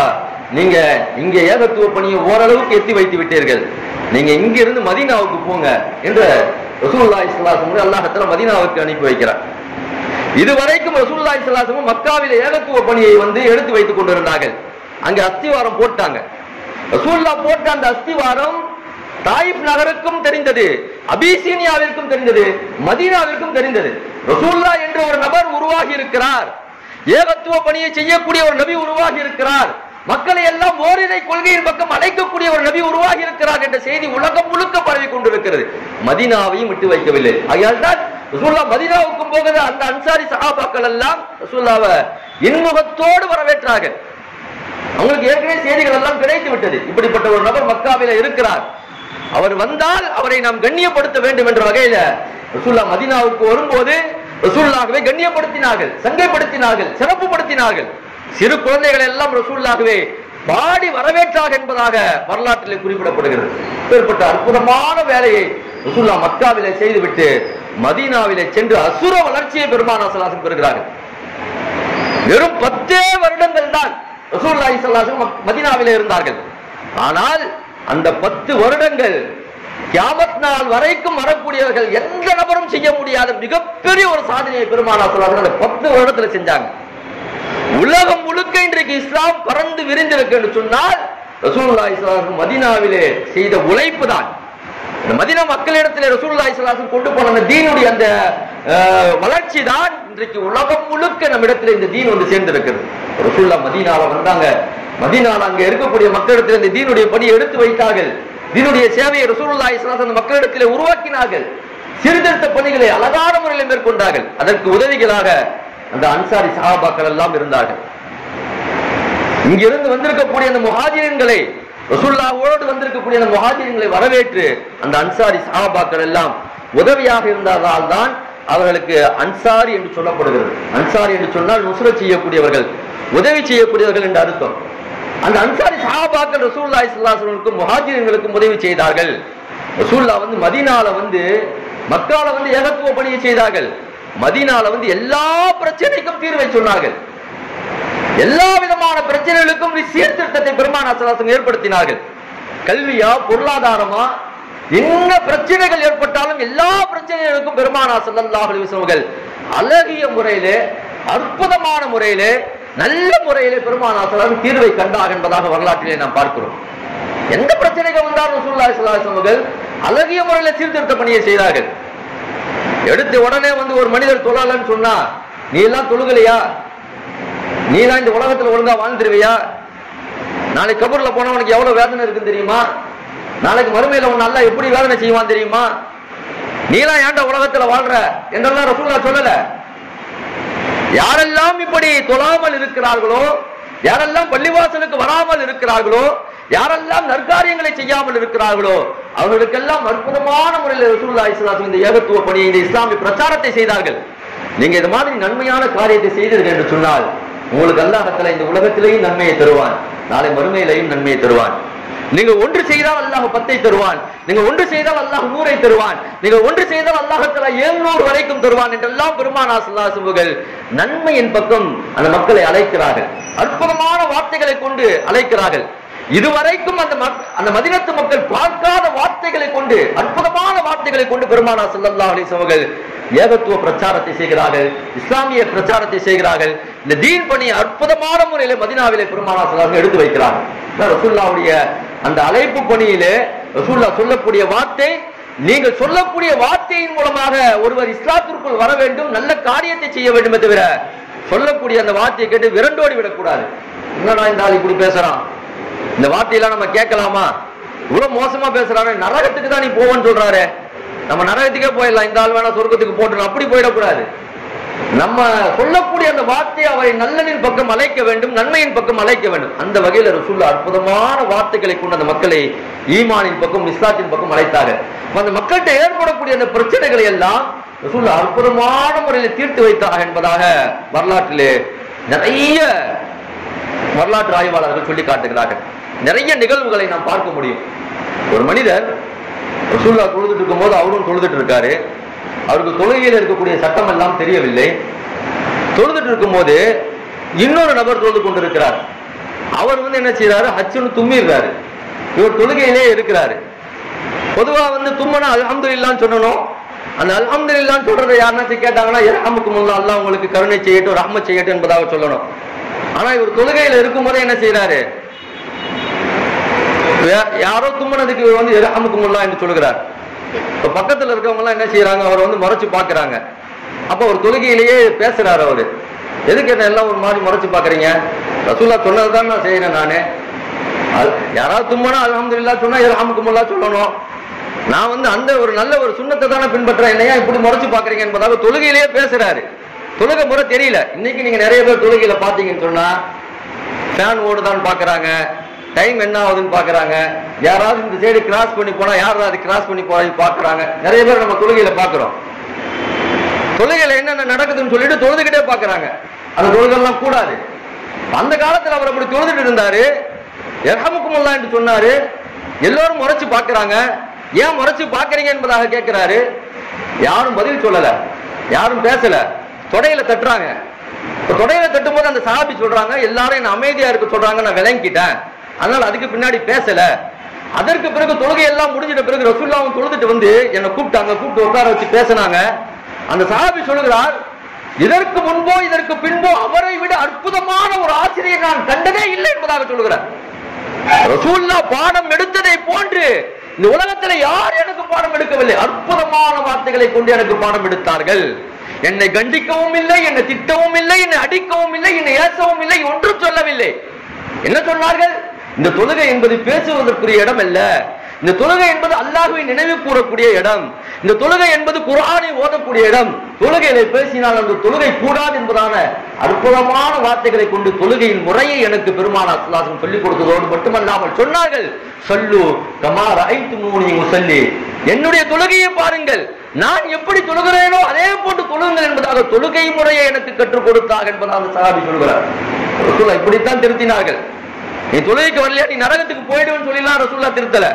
நீங்க இங்க ஏகத்துவ பணியை ஓரளவுக்கு எத்தி வைத்து விட்டீர்கள் நீங்க இங்க இருந்து மதீனாவுக்கு போங்க என்று ரசூலுல்லாஹி ஸல்லல்லாஹு அலைஹி வஸல்லம் அல்லாஹ் மதீனாவுக்கு அனுப்பி வைக்கிறார் இதுவரைக்கும் ரசூலுல்லாஹி ஸல்லல்லாஹு அலைஹி வஸல்லம் மக்காவிலே ஏகத்துவ பணியை வந்து எடுத்து வைத்துக் கொண்டிருந்தார்கள் அங்க அஸ்திவாரம் போட்டாங்க ரசூல்லா போட்ட அந்த அஸ்திவாரம் தாயிப் நகருக்கும் தெரிந்தது அபிசீனியாவிற்கும் தெரிந்தது மதீனாவிற்கும் தெரிந்தது ரசூல்லா என்ற ஒரு நபர் உருவாகி இருக்கிறார் ஏகத்துவ பணியை செய்யக்கூடிய ஒரு நபி உருவாகி இருக்கிறார் மக்களை எல்லாம் ஓரிரை கொள்கையின் பக்கம் அழைக்கக்கூடிய ஒரு நபி உருவாகி இருக்கிறார் என்ற செய்தி உலகம் முழுக்க பரவி கொண்டிருக்கிறது மதீனாவையும் விட்டு வைக்கவில்லை ஆகையால் தான் ரசூல்லா மதீனாவுக்கும் போகிற அந்த அன்சாரி சஹாபாக்கள் எல்லாம் ரசூல்லாவை இன்முகத்தோடு வரவேற்றார்கள் அவங்களுக்கு ஏற்கனவே செய்திகள் எல்லாம் கிடைத்து விட்டது இப்படிப்பட்ட ஒரு நபர் மக்காவில இருக்கிறார் அவர் வந்தால் அவரை நாம் கண்ணியப்படுத்த வேண்டும் என்ற வகையில ரசூல்லா மதீனாவுக்கு வரும்போது ரசூல்லாகவே கண்ணியப்படுத்தினார்கள் சங்கைப்படுத்தினார்கள் சிறப்புப்படுத்தினார்கள் சிறு குழந்தைகள் எல்லாம் ரசூல்லாகவே பாடி வரவேற்றார் என்பதாக வரலாற்றில் குறிப்பிடப்படுகிறது இப்பேற்பட்ட அற்புதமான வேலையை ரசூல்லா மக்காவிலே செய்துவிட்டு மதீனாவிலே சென்று அசுர வளர்ச்சியை பெருமானா சலாசன் பெறுகிறார்கள் வெறும் பத்தே வருடங்கள் தான் ரசூலுல்லாஹி ஸல்லல்லாஹு அலைஹி வஸல்லம் மதீனாவிலே இருந்தார்கள் ஆனால் அந்த பத்து வருடங்கள் கியாமத் நாள் வரைக்கும் வரக்கூடியவர்கள் எந்த நபரும் செய்ய முடியாத மிகப்பெரிய ஒரு சாதனையை பெருமானா சொல்லாங்க அந்த பத்து வருடத்துல செஞ்சாங்க உலகம் முழுக்க இன்றைக்கு இஸ்லாம் பறந்து விரிந்திருக்கு என்று சொன்னால் ரசூலுல்லாஹி ஸல்லல்லாஹு அலைஹி வஸல்லம் மதீனாவிலே செய்த உழைப்பு தான் இந்த மதினா மக்களிடத்தில் ரசூலுல்லாஹி ஸல்லல்லாஹு அலைஹி வஸல்லம் கொண்டு போன அந்த தீனுடைய அந்த அஹ், வளர்ச்சி தான் இன்றைக்கு உலகம் முழுக்க நம்ம இடத்துல இந்த தீன் வந்து சேர்ந்திருக்கிறது ரசூல்லா மதீனால வந்தாங்க மதீனால அங்க இருக்கக்கூடிய மக்களிடத்தில் இந்த தீனுடைய பணியை எடுத்து வைத்தார்கள் தீனுடைய சேவையை ரசூலுல்லாஹி ஸல்லல்லாஹு அலைஹி வஸல்லம் அந்த மக்களிடத்தில் உருவாக்கினார்கள் சீர்திருத்த பணிகளை அழகான முறையில் மேற்கொண்டார்கள் அதற்கு உதவிகளாக அந்த அன்சாரி சஹாபாக்கள் எல்லாம் இருந்தார்கள் இங்கிருந்து வந்திருக்கக்கூடிய அந்த முஹாஜிரன்களை ரசூல்லாவோடு வந்திருக்கக்கூடிய அந்த முஹாஜிரன்களை வரவேற்று அந்த அன்சாரி சஹாபாக்கள் எல்லாம் உதவியாக இருந்ததால் தான் அவர்களுக்கு அன்சாரி என்று சொல்லப்படுகிறது அன்சாரி என்று சொன்னால் நுசுரத் செய்யக்கூடியவர்கள் உதவி செய்யக்கூடியவர்கள் என்று அர்த்தம் அந்த அன்சாரி சஹாபாக்கள் ரசூல்லாய் சுல்லாசனுக்கும் முஹாஜிரன்களுக்கும் உதவி செய்தார்கள் ரசூல்லா வந்து மதீனால வந்து மக்கால வந்து ஏகத்துவ பணியை செய்தார்கள் மதீனால வந்து எல்லா பிரச்சனைக்கும் தீர்வை சொன்னார்கள் எல்லா விதமான பிரச்சனைகளுக்கும் ஒரு சீர்திருத்தத்தை பெருமானா சலாசம் ஏற்படுத்தினார்கள் கல்வியா பொருளாதாரமா என்ன பிரச்சனைகள் ஏற்பட்டாலும் எல்லா பிரச்சனைகளுக்கும் பெருமானா ஸல்லல்லாஹு அலைஹி வஸல்லம் அழகிய முறையிலே அற்புதமான முறையிலே நல்ல முறையிலே பெருமானா சலாசம் தீர்வை கண்டார் என்பதாக வரலாற்றிலே நாம் பார்க்கிறோம் எந்த பிரச்சனைகள் வந்தாலும் ரசூலுல்லாஹி ஸல்லல்லாஹு அலைஹி வஸல்லம் அழகிய முறையில சீர்திருத்த பணியை செய்தார்கள் எடுத்த உடனே வந்து ஒரு மனிதர் தொழலன்னு சொன்னா நீ எல்லாம் தொழுகலையா நீ தான் இந்த உலகத்துல ஒழுங்கா வாழ்ந்துருவியா நாளைக்கு கபூர்ல போனவனுக்கு எவ்வளவு வேதனை இருக்குன்னு தெரியுமா நாளைக்கு மறுமையில உன் நல்லா எப்படி வேதனை செய்வான் தெரியுமா நீலாம் ஏன்டா உலகத்துல வாழ்ற என்றெல்லாம் ரசூல்லா சொல்லல யாரெல்லாம் இப்படி தொழாமல் இருக்கிறார்களோ யாரெல்லாம் பள்ளிவாசலுக்கு வராமல் இருக்கிறார்களோ யாரெல்லாம் நற்காரியங்களை செய்யாமல் இருக்கிறார்களோ அவர்களுக்கெல்லாம் அற்புதமான முறையில் ரசூல்லா இஸ்லாம் இந்த ஏகத்துவ பணியை இந்த இஸ்லாமிய பிரச்சாரத்தை செய்தார்கள் நீங்க இது மாதிரி நன்மையான காரியத்தை செய்தீர்கள் என்று சொன்னால் உங்களுக்கு அல்லாஹத்துல இந்த உலகத்திலேயும் நன்மையை தருவான் நாளை மறுமையிலையும் நன்மையை தருவான் நீங்க ஒன்று செய்தால் அல்லாஹ் பத்தை தருவான் நீங்க ஒன்று செய்தால் அல்லாஹ் நூறை தருவான் நீங்க ஒன்று செய்தால் அல்லாஹத்துல எழுநூறு வரைக்கும் தருவான் என்றெல்லாம் பெருமானா சுல்லாசுகள் நன்மையின் பக்கம் அந்த மக்களை அழைக்கிறார்கள் அற்புதமான வார்த்தைகளை கொண்டு அழைக்கிறார்கள் இதுவரைக்கும் அந்த மக்- அந்த மதினத்து மக்கள் பார்க்காத வார்த்தைகளை கொண்டு அற்புதமான வார்த்தைகளை கொண்டு பெருமானா ஸல்லல்லாஹு அலைஹி அவர்கள் ஏகத்துவ பிரச்சாரத்தை செய்கிறார்கள் இஸ்லாமிய பிரச்சாரத்தை செய்கிறார்கள் இந்த தீன் பணி அற்புதமான முறையில மதினாவிலே பெருமானா ஸல்லல்லாஹு எடுத்து வைக்கிறார்கள் அதான் ரசூலுல்லாவுடைய அந்த அழைப்பு பணியிலே ரசூல்லா சொல்லக்கூடிய வார்த்தை நீங்கள் சொல்லக்கூடிய வார்த்தையின் மூலமாக ஒருவர் இஸ்லாத்திற்குள் வர வேண்டும் நல்ல காரியத்தை செய்ய வேண்டுமே தவிர சொல்லக்கூடிய அந்த வார்த்தையை கேட்டு விரண்டோடி விடக்கூடாது என்னடா இந்த ஆள் இப்படி பேசுறான் இந்த வார்த்தையெல்லாம் நம்ம கேட்கலாமா இவ்வளவு மோசமா பேசுறாரு நரகத்துக்கு தான் நீ போவன்னு சொல்றாரு நம்ம நரகத்துக்கே போயிடலாம் இந்த ஆள் வேணா சொர்க்கத்துக்கு போட்டு அப்படி போயிடக்கூடாது நம்ம சொல்லக்கூடிய அந்த வார்த்தையை அவரை நல்லனின் பக்கம் அழைக்க வேண்டும் நன்மையின் பக்கம் அழைக்க வேண்டும் அந்த வகையில ரசூல்லா அற்புதமான வார்த்தைகளை கொண்டு அந்த மக்களை ஈமானின் பக்கம் இஸ்லாத்தின் பக்கம் அழைத்தாங்க அப்ப அந்த மக்கள்கிட்ட ஏற்படக்கூடிய அந்த பிரச்சனைகளை எல்லாம் ரசூல்லா அற்புதமான முறையில் தீர்த்து வைத்தார் என்பதாக வரலாற்றிலே நிறைய வரலாற்று ஆய்வாளர்கள் சொல்லி காட்டுகிறார்கள் நிறைய நிகழ்வுகளை நாம் பார்க்க முடியும் ஒரு மனிதர் ரசூல்லா தொழுதுட்டு இருக்கும்போது அவரும் தொழுதுட்டு இருக்காரு அவருக்கு தொழுகையில் இருக்கக்கூடிய சட்டம் எல்லாம் தெரியவில்லை தொழுதுட்டு இருக்கும்போது இன்னொரு நபர் தொழுது கொண்டிருக்கிறார் அவர் வந்து என்ன செய்யறாரு ஹச்சுன்னு தும்மிடுறாரு இவர் தொழுகையிலே இருக்கிறாரு பொதுவா வந்து தும்மனா அல்ஹம்துலில்லான்னு சொல்லணும் அந்த அல்ஹம்துலில்லான்னு சொல்றதை யாருனாச்சும் கேட்டாங்கன்னா இரஹமுக்குமுல்லா அல்லாஹ் உங்களுக்கு கருணை செய்யட்டும் ரஹ்மத் செய்யட்டும் என்பதாக சொல்லணும் ஆனா இவர் தொழுகையில இருக்கும்போதே என்ன செய்யறாரு யா- யாரோ தும்மனதுக்கு இவர் வந்து இரஹமுக்குமுல்லா என்று சொல்கிறார் இப்ப பக்கத்துல இருக்கவங்க எல்லாம் என்ன செய்யறாங்க அவர் வந்து முறைச்சு பாக்குறாங்க அப்ப ஒரு தொழுகையிலேயே பேசுறாரு அவரு எதுக்கு என்ன எல்லாம் ஒரு மாதிரி முறைச்சு பாக்குறீங்க ரசூல்லா சொன்னதுதான் நான் செய்யறேன் நானு அது- யாராவது தும்மனா அல்ஹம்துலில்லா சொன்னா இரஹமுக்குமுல்லா சொல்லணும் நான் வந்து அந்த ஒரு நல்ல ஒரு சுண்ணத்தை தானே பின்பற்றேன் என்னையா இப்படி முறைச்சு பாக்குறீங்க என்பதாக தொழுகையிலேயே பேசுறாரு தொழுகை முறை தெரியல இன்னைக்கு நீங்க நிறைய பேர் தொழுகையில பாத்தீங்கன்னு சொன்னா ஃபேன் ஓடுதான்னு பாக்குறாங்க டைம் என்ன ஆகுதுன்னு பாக்குறாங்க யாராவது இந்த சைடு கிராஸ் பண்ணி போனா யாராவது கிராஸ் பண்ணி போறது பாக்குறாங்க நிறைய பேர் நம்ம தொழுகையில பாக்குறோம் தொழுகையில என்னென்ன நடக்குதுன்னு சொல்லிட்டு தொழுதுகிட்டே பாக்குறாங்க அந்த தொழுகெல்லாம் கூடாது அந்த காலத்துல அவர் அப்படி தொழுதுட்டு இருந்தாரு எர்ஹமுக்குமுல்லா என்று சொன்னாரு எல்லோரும் முறைச்சு பாக்குறாங்க ஏன் முறைச்சு பாக்குறீங்க என்பதாக கேட்கிறாரு யாரும் பதில் சொல்லல யாரும் பேசல தொடையில தட்டுறாங்க இப்ப தொடையில தட்டும் போது அந்த சஹாபி சொல்றாங்க எல்லாரும் என்ன அமைதியா இருக்க சொல்றாங்க நான் விளங்கிட்டேன் அதனால அதுக்கு பின்னாடி பேசல அதற்கு பிறகு தொழுகை எல்லாம் முடிஞ்சிட்ட பிறகு ரசூல்லாவும் தொழுதுட்டு வந்து என்னை கூப்பிட்டாங்க கூப்பிட்டு உட்கார வச்சு பேசினாங்க அந்த சஹாபி சொல்லுகிறார் இதற்கு முன்போ இதற்கு பின்போ அவரை விட அற்புதமான ஒரு ஆசிரியர் நான் கண்டதே இல்லை என்பதாக சொல்லுகிறார் ரசூல்லா பாடம் எடுத்ததை போன்று இந்த உலகத்துல யார் எனக்கு பாடம் எடுக்கவில்லை அற்புதமான வார்த்தைகளை கொண்டு எனக்கு பாடம் எடுத்தார்கள் என்னை கண்டிக்கவும் இல்லை என்னை திட்டவும் இல்லை என்னை அடிக்கவும் இல்லை என்னை ஏசவும் இல்லை ஒன்றும் சொல்லவில்லை என்ன சொன்னார்கள் இந்த தொழுகை என்பது பேசுவதற்குரிய இடம் அல்ல இந்த தொழுகை என்பது அல்லாஹ்வை நினைவு கூறக்கூடிய இடம் இந்த தொழுகை என்பது குர்ஆனை ஓதக்கூடிய இடம் தொழுகையில பேசினால் அந்த தொழுகை கூடாது என்பதான அற்புதமான வார்த்தைகளை கொண்டு தொழுகையின் முறையை எனக்கு பெருமான அஸ்லாசம் சொல்லிக் கொடுத்ததோடு மட்டுமல்லாமல் சொன்னார்கள் சொல்லு கமார் ஐந்து மூணி சொல்லி என்னுடைய தொழுகையை பாருங்கள் நான் எப்படி தொழுகிறேனோ அதே போன்று தொழுங்கள் என்பதாக தொழுகை முறையை எனக்கு கற்றுக் கொடுத்தார் என்பதாக சஹாபி சொல்கிறார் ரசூலா இப்படித்தான் திருத்தினார்கள் நீ தொழுகைக்கு வரலையா நீ நரகத்துக்கு போயிடுவேன்னு சொல்லிலாம் ரசூல்லா திருத்தல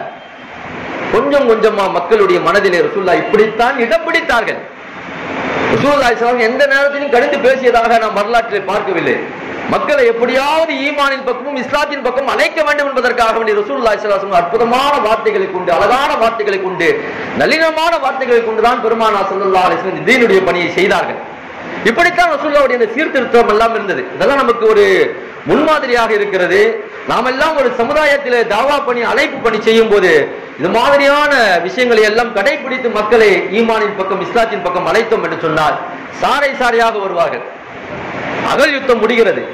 கொஞ்சம் கொஞ்சமா மக்களுடைய மனதிலே ரசூல்லா இப்படித்தான் இடம் பிடித்தார்கள் ரசூலுல்லாஹி ஸல்லல்லாஹு அலைஹி வஸல்லம் எந்த நேரத்திலும் கடிந்து பேசியதாக நாம் வரலாற்றில் பார்க்கவில்லை மக்களை எப்படியாவது ஈமானின் பக்கமும் இஸ்லாத்தின் பக்கம் அழைக்க வேண்டும் என்பதற்காக வேண்டிய ரசூலுல்லாஹி ஸல்லல்லாஹு அலைஹி வஸல்லம் அற்புதமான வார்த்தைகளை கொண்டு அழகான வார்த்தைகளை கொண்டு நளினமான வார்த்தைகளை கொண்டுதான் பெருமானா ஸல்லல்லாஹு அலைஹி வஸல்லம் இந்த தீனுடைய பணியை செய்தார்கள் இப்படித்தான் ரசூலுல்லாஹுடைய இந்த சீர்திருத்தம் எல்லாம் இருந்தது இதெல்லாம் நமக்கு ஒரு முன்மாதிரியாக இருக்கிறது நாம் எல்லாம் ஒரு சமுதாயத்திலே தாவா பணி அழைப்பு பணி செய்யும் போது இது மாதிரியான விஷயங்களை எல்லாம் கடைபிடித்து மக்களை ஈமானின் பக்கம் இஸ்லாத்தின் பக்கம் அழைத்தோம் என்று சொன்னால் சாறை சாறையாக வருவார்கள் அகல் யுத்தம் முடிகிறது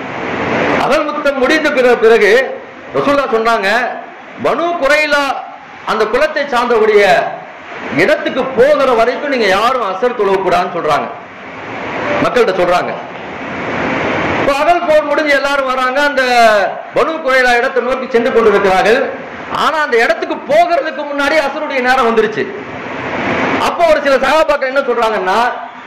அகல் யுத்தம் முடிந்த பிற- பிறகு ரசூல்லா சொன்னாங்க பனு குறைலா அந்த குலத்தை சார்ந்தவுடைய இடத்துக்கு போகிற வரைக்கும் நீங்க யாரும் அசர் தொழக்கூடாதுன்னு சொல்றாங்க மக்கள்கிட்ட சொல்றாங்க இப்ப அகல் போர் முடிஞ்சு எல்லாரும் வராங்க அந்த பனு குறைலா இடத்தை நோக்கி சென்று கொண்டிருக்கிறார்கள் ஆனா அந்த இடத்துக்கு போகிறதுக்கு முன்னாடி அசருடைய நேரம் வந்துருச்சு அப்போ ஒரு சில சகாபாக்கள் என்ன சொல்றாங்கன்னா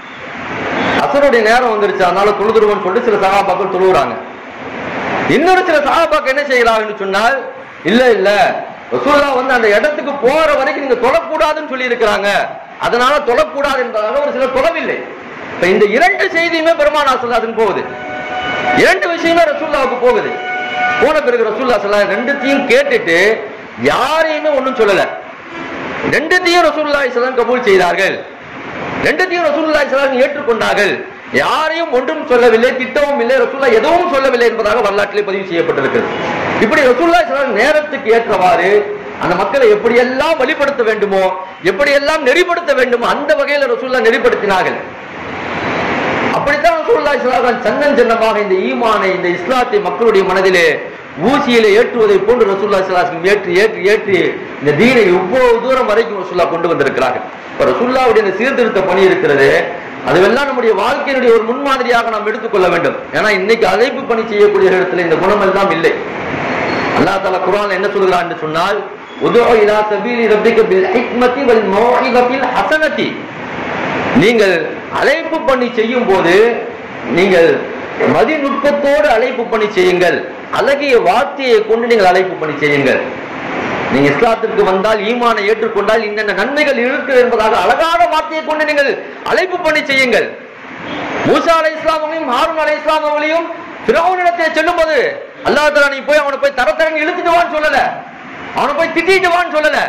அசருடைய நேரம் வந்துருச்சு அதனால தொழுதுருவோம்னு சொல்லிட்டு சில சகாபாக்கள் தொழுகிறாங்க இன்னொரு சில சகாபாக்கள் என்ன செய்யலாம்னு சொன்னால் இல்ல இல்ல ரசூல்லா வந்து அந்த இடத்துக்கு போற வரைக்கும் நீங்க தொழக்கூடாதுன்னு சொல்லி இருக்கிறாங்க அதனால தொழக்கூடாது என்பதாக ஒரு சிலர் தொழவில்லை இப்ப இந்த இரண்டு செய்தியுமே பெருமானா சொல்லாதுன்னு போகுது இரண்டு விஷயமே ரசூல்லாவுக்கு போகுது போன பிறகு ரசூல்லா சொல்ல ரெண்டுத்தையும் கேட்டுட்டு யாரையுமே ஒண்ணும் சொல்லல ரெண்டுத்தையும் ரசூலுல்லாஹி ஸல்லல்லாஹு கபூல் செய்தார்கள் ரெண்டுத்தையும் ரசூலுல்லாஹி ஸல்லல்லாஹு ஏற்றுக்கொண்டார்கள் யாரையும் ஒன்றும் சொல்லவில்லை திட்டவும் இல்லை ரசூல்லா எதுவும் சொல்லவில்லை என்பதாக வரலாற்றிலே பதிவு செய்யப்பட்டிருக்கிறது இப்படி ரசூலுல்லாஹி ஸல்லல்லாஹு நேரத்துக்கு ஏற்றவாறு அந்த மக்களை எப்படியெல்லாம் வழிபடுத்த வேண்டுமோ எப்படியெல்லாம் நெறிப்படுத்த வேண்டுமோ அந்த வகையில ரசூல்லா நெறிப்படுத்தினார்கள் அப்படித்தான் ரசூலுல்லாஹி ஸல்லல்லாஹு அலைஹி வஸல்லம் சன்னன் ஜன்னமாக இந்த ஈமானை இந்த இஸ்லாத்தை மக்களுடைய மனதிலே ஊசியிலே ஏற்றுவதை போன்று ரசூலுல்லாஹி ஸல்லல்லாஹு அலைஹி வஸல்லம் ஏற்றி ஏற்றி ஏற்றி இந்த தீனை இவ்வளவு தூரம் வரைக்கும் ரசூல்லா கொண்டு வந்திருக்கிறார்கள் இப்ப ரசூல்லாவுடைய இந்த சீர்திருத்த பணி இருக்கிறது அதுவெல்லாம் நம்முடைய வாழ்க்கையினுடைய ஒரு முன்மாதிரியாக நாம் எடுத்துக்கொள்ள வேண்டும் ஏன்னா இன்னைக்கு அழைப்பு பணி செய்யக்கூடிய இடத்துல இந்த குணம் எல்லாம் இல்லை அல்லாஹ் தஆலா குர்ஆன்ல என்ன சொல்கிறான் என்று சொன்னால் உதுஉ இலா சபீலி ரப்பிக பில் ஹிக்மதி வல் மௌஇதத்தில் ஹஸனதி நீங்கள் அழைப்பு பண்ணி செய்யும் போது நீங்கள் மதிநுட்பத்தோடு அழைப்பு பண்ணி செய்யுங்கள் அழகிய வார்த்தையை கொண்டு நீங்கள் அழைப்பு பண்ணி செய்யுங்கள் நீங்க இஸ்லாத்திற்கு வந்தால் ஈமானை ஏற்றுக்கொண்டால் இன்னென்ன நன்மைகள் இருக்கு என்பதாக அழகான வார்த்தையை கொண்டு நீங்கள் அழைப்பு பண்ணி செய்யுங்கள் மூசா அலை இஸ்லாமையும் ஹாரூன் அலை இஸ்லாமையும் பிரவுனிடத்தை செல்லும்போது அல்லாஹ் தஆலா நீ போய் அவனை போய் தர தரன்னு இழுத்துட்டு வான்னு சொல்லல அவனை போய் திட்டிட்டு வான்னு சொல்லல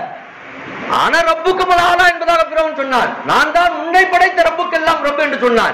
ஆனா ரப்புக்கும் ஆளா என்பதாக பிறவன் சொன்னான் நான் தான் உன்னை படைத்த ரப்புக்கெல்லாம் ரப்பு என்று சொன்னான்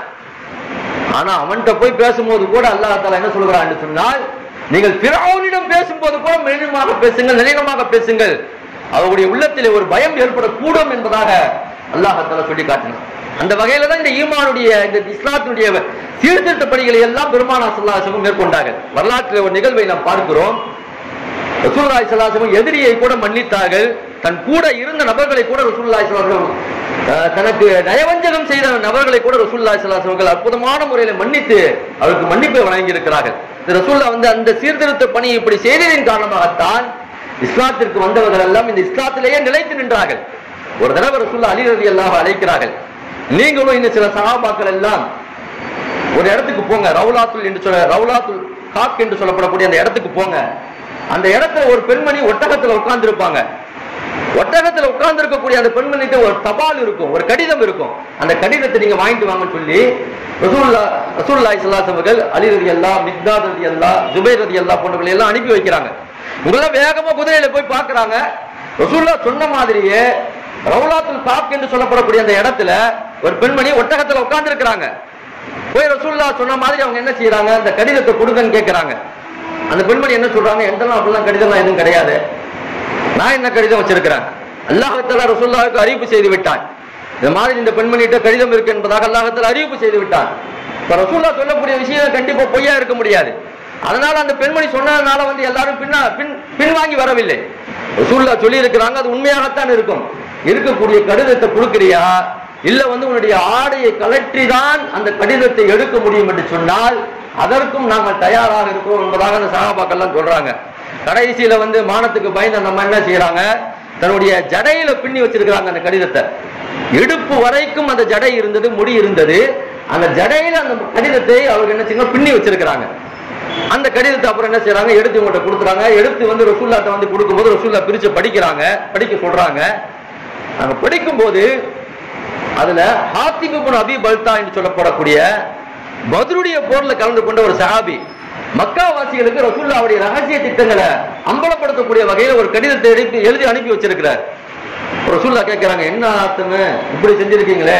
ஆனா அவன்கிட்ட போய் பேசும்போது கூட அல்லாஹ் தஆலா என்ன சொல்கிறான் என்று சொன்னால் நீங்கள் பிறவுனிடம் பேசும்போது கூட மெலினமாக பேசுங்கள் நிலைனமாக பேசுங்கள் அவருடைய உள்ளத்திலே ஒரு பயம் ஏற்படக்கூடும் என்பதாக அல்லாஹ் தஆலா சொல்லி காட்டினான் அந்த வகையில தான் இந்த ஈமானுடைய இந்த இஸ்லாத்தினுடைய சீர்திருத்த பணிகளை எல்லாம் பெருமானா சல்லாசமும் மேற்கொண்டார்கள் வரலாற்றில் ஒரு நிகழ்வை நாம் பார்க்கிறோம் ரசூலுல்லாஹி ஸல்லல்லாஹு அலைஹி வஸல்லம் எதிரியை கூட மன்னித்தார்கள் தன் கூட இருந்த நபர்களை கூட ரசூலுல்லாஹி ஸல்லல்லாஹு அலைஹி வஸல்லம் அஹ், தனக்கு நயவஞ்சகம் செய்த நபர்களை கூட ரசூலுல்லாஹி ஸல்லல்லாஹு அலைஹி வஸல்லம் அற்புதமான முறையில் மன்னித்து அவருக்கு மன்னிப்பை வழங்கி இருக்கிறார்கள் இந்த ரசூல்லா வந்து அந்த சீர்திருத்த பணி இப்படி செய்ததின் காரணமாகத்தான் இஸ்லாத்திற்கு வந்தவர்கள் எல்லாம் இந்த இஸ்லாத்திலேயே நிலைத்து நின்றார்கள் ஒரு தடவை ரசூல்லா அலி ரலியல்லாஹு அழைக்கிறார்கள் நீங்களும் இன்னும் சில சஹாபாக்கள் எல்லாம் ஒரு இடத்துக்கு போங்க ரவுலாத்துல் என்று சொல்ல ரவுலாத்துல் காக் என்று சொல்லப்படக்கூடிய அந்த இடத்துக்கு போங்க அந்த இடத்துல ஒரு பெண்மணி ஒட்டகத்துல உட்கார்ந்து இருப்பாங்க ஒட்டகத்துல உட்கார்ந்து இருக்கக்கூடிய அந்த பெண்மணிக்கு ஒரு தபால் இருக்கும் ஒரு கடிதம் இருக்கும் அந்த கடிதத்தை நீங்க வாங்கிட்டு வாங்கன்னு சொல்லி ரசூல்லா ரசூல்லாய் சல்லாஸ் அவர்கள் அலி ரதி அல்லா மிக்தாத் ரதி அல்லா ஜுபைர் ரதி அல்லா போன்றவர்களை எல்லாம் அனுப்பி வைக்கிறாங்க இவங்கெல்லாம் வேகமா குதிரையில போய் பார்க்கறாங்க ரசூல்லா சொன்ன மாதிரியே ரவுலாத்துல் காக் என்று சொல்லப்படக்கூடிய அந்த இடத்துல ஒரு பெண்மணி ஒட்டகத்துல உட்கார்ந்து இருக்கிறாங்க போய் ரசூல்லா சொன்ன மாதிரி அவங்க என்ன செய்யறாங்க அந்த கடிதத்தை கொடுங்கன்னு கேட்கறாங்க அந்த பெண்மணி என்ன சொல்றாங்க எந்தெல்லாம் அப்படிலாம் கடிதம்லாம் எதுவும் கிடையாது நான் என்ன கடிதம் வச்சிருக்கிறேன் அல்லாஹத்தாலா ரசூல்லாவுக்கு அறிவிப்பு செய்து விட்டான் இந்த மாதிரி இந்த பெண்மணிகிட்ட கடிதம் இருக்கு என்பதாக அல்லாஹத்தால அறிவிப்பு செய்து விட்டான் இப்ப ரசூல்லா சொல்லக்கூடிய விஷயம் கண்டிப்பா பொய்யா இருக்க முடியாது அதனால அந்த பெண்மணி சொன்னதுனால வந்து எல்லாரும் பின்னா பின் பின்வாங்கி வரவில்லை ரசூல்லா சொல்லி இருக்கிறாங்க அது உண்மையாகத்தான் இருக்கும் இருக்கக்கூடிய கடிதத்தை கொடுக்கிறியா இல்ல வந்து உன்னுடைய ஆடையை கலற்றி தான் அந்த கடிதத்தை எடுக்க முடியும் என்று சொன்னால் அதற்கும் நாங்கள் தயாராக இருக்கிறோம் என்பதாக அந்த சகாபாக்கள்லாம் சொல்றாங்க கடைசியில வந்து மானத்துக்கு பயந்த நம்ம என்ன செய்யறாங்க தன்னுடைய ஜடையில பின்னி வச்சிருக்கிறாங்க அந்த கடிதத்தை இடுப்பு வரைக்கும் அந்த ஜடை இருந்தது முடி இருந்தது அந்த ஜடையில அந்த கடிதத்தை அவர்கள் என்ன செய்யணும் பின்னி வச்சிருக்கிறாங்க அந்த கடிதத்தை அப்புறம் என்ன செய்யறாங்க எடுத்து இவங்கள்ட்ட கொடுக்குறாங்க எடுத்து வந்து ரசூல்லாட்ட வந்து கொடுக்கும்போது ரசூல்லா பிரிச்சு படிக்கிறாங்க படிக்க சொல்றாங்க அங்க படிக்கும்போது அதுல ஹாத்திப் இப்னு அபி பல்தா என்று சொல்லப்படக்கூடிய பத்ருடைய போர்ல கலந்து கொண்ட ஒரு சஹாபி மக்காவாசிகளுக்கு ரசூல்லாவுடைய ரகசிய திட்டங்களை அம்பலப்படுத்தக்கூடிய வகையில ஒரு கடிதத்தை எழுதி எழுதி அனுப்பி வச்சிருக்கிறார் ரசூல்லா கேட்கிறாங்க என்ன ஆத்தமு இப்படி செஞ்சிருக்கீங்களே